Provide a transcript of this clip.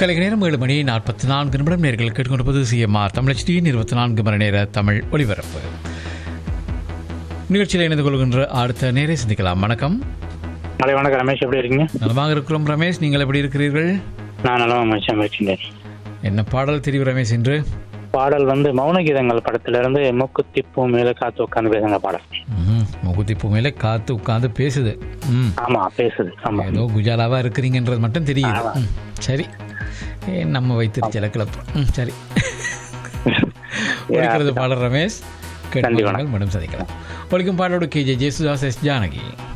கலைக நேரம் ஏழு மணி நாற்பத்தி நான்கு நிமிடம் நேர்கள் கேட்டுக்கொண்டிருப்பது சிஎம்ஆர் தமிழச்சியின் இருபத்தி நான்கு மணி நேர தமிழ் ஒளிபரப்பு நிகழ்ச்சியில் இணைந்து கொள்கின்ற அடுத்த நேரை சிந்திக்கலாம் வணக்கம் மலை வணக்கம் ரமேஷ் எப்படி இருக்கீங்க நலமாக இருக்கிறோம் ரமேஷ் நீங்கள் எப்படி இருக்கிறீர்கள் நான் நலமா மனுஷன் இருக்கின்றேன் என்ன பாடல் தெரிவு ரமேஷ் என்று பாடல் வந்து மௌன கீதங்கள் படத்துல இருந்து மூக்குத்தி பூ மேல காத்து உட்காந்து பேசுங்க பாடல் ம், முகுத்தி பூமையில காத்து உட்காந்து பேசுது ம் ஆமா பேசுது ஆமா ஏதோ குஜாலாவா இருக்கிறீங்கன்றது மட்டும் தெரியுது ம், சரி ஏ, நம்ம வைத்திருச்சல கிளப்பு ம் சரி ஒழிக்கிறது பாடல் ரமேஷ் நன்றி, கேட்டு மீண்டும் சந்திக்கலாம் ஒழிக்கும் பாடலோடு K J Yesudas S Janaki